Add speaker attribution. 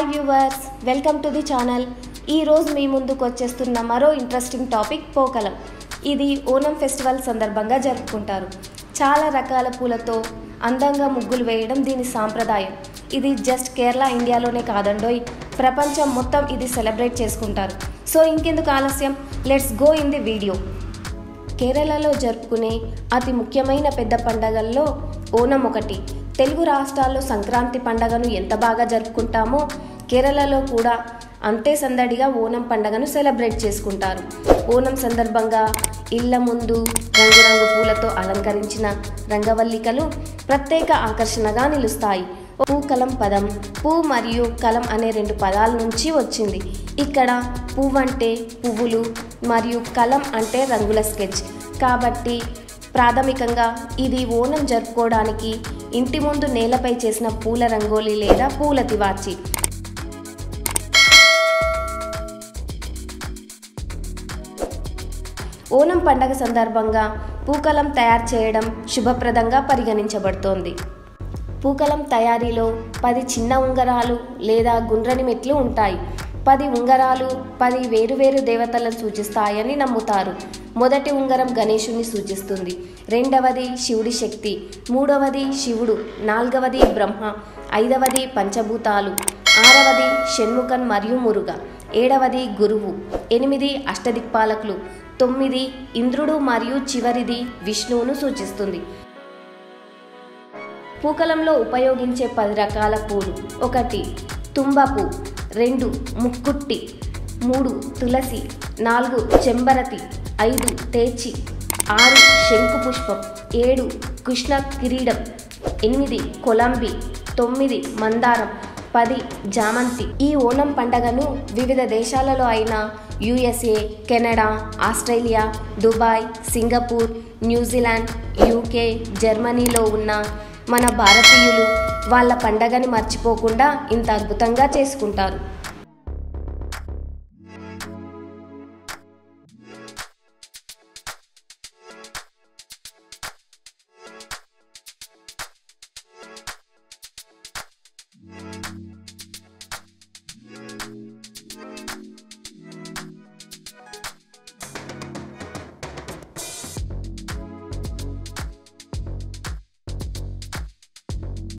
Speaker 1: hi viewers welcome to the channel ఈరోజు మీ ముందుకు వచ్చేస్తున్న మరో ఇంట్రెస్టింగ్ టాపిక్ పోకలం ఇది ఓనం ఫెస్టివల్ సందర్భంగా జరుపుకుంటారు చాలా రకాల పూలతో అందంగా ముగ్గులు వేయడం దీని సాంప్రదాయం ఇది జస్ట్ కేరళ ఇండియాలోనే కాదండోయ్ ప్రపంచం మొత్తం ఇది సెలబ్రేట్ చేసుకుంటారు సో ఇంకెందుకు ఆలస్యం let's go in the video కేరళలో జరుపుకునే అతి ముఖ్యమైన పెద్ద పండగల్లో ఓనం ఒకటి తెలుగు రాష్ట్రాల్లో సంక్రాంతి పండగను ఎంత బాగా జరుపుకుంటామో కేరళలో కూడా అంతే సందడిగా ఓనం పండగను సెలబ్రేట్ చేసుకుంటారు ఓనం సందర్భంగా ఇళ్ల ముందు రంగురంగు పూలతో అలంకరించిన రంగవల్లికలు ప్రత్యేక ఆకర్షణగా నిలుస్తాయి పూకలం పదం పూ మరియు కలం అనే రెండు పదాల నుంచి వచ్చింది ఇక్కడ పువ్వు అంటే పువ్వులు మరియు కలం అంటే రంగుల స్కెచ్ కాబట్టి ప్రాథమికంగా ఇది ఓనం జరుపుకోవడానికి ఇంటి ముందు నేలపై చేసిన పూల రంగోలీ లేదా పూల తివాచి ఓనం పండగ సందర్భంగా పూకలం తయారు చేయడం శుభప్రదంగా పరిగణించబడుతోంది పూకలం తయారీలో పది చిన్న ఉంగరాలు లేదా గుండ్రని మెట్లు ఉంటాయి పది ఉంగరాలు పది వేరువేరు దేవతలను సూచిస్తాయని నమ్ముతారు మొదటి ఉంగరం గణేశుని సూచిస్తుంది రెండవది శివుడి శక్తి మూడవది శివుడు నాలుగవది బ్రహ్మ ఐదవది పంచభూతాలు ఆరవది షణ్ముఖన్ మరియు మురుగ ఏడవది గురువు ఎనిమిది అష్టదిక్పాలకులు తొమ్మిది ఇంద్రుడు మరియు చివరిది విష్ణువును సూచిస్తుంది పూకలంలో ఉపయోగించే పది రకాల పూలు ఒకటి తుంబపు రెండు ముక్కుట్టి మూడు తులసి నాలుగు చెంబరతి ఐదు తేచి ఆరు శంకు పుష్పం ఏడు కృష్ణ కిరీడం ఎనిమిది కొలంబి తొమ్మిది మందారం పది జామంతి ఈ ఓణం పండగను వివిధ దేశాలలో అయిన USA Canada Australia Dubai Singapore New Zealand UK జర్మనీలో ఉన్న మన భారతీయులు వాళ్ళ పండగని మర్చిపోకుండా ఇంత అద్భుతంగా చేసుకుంటారు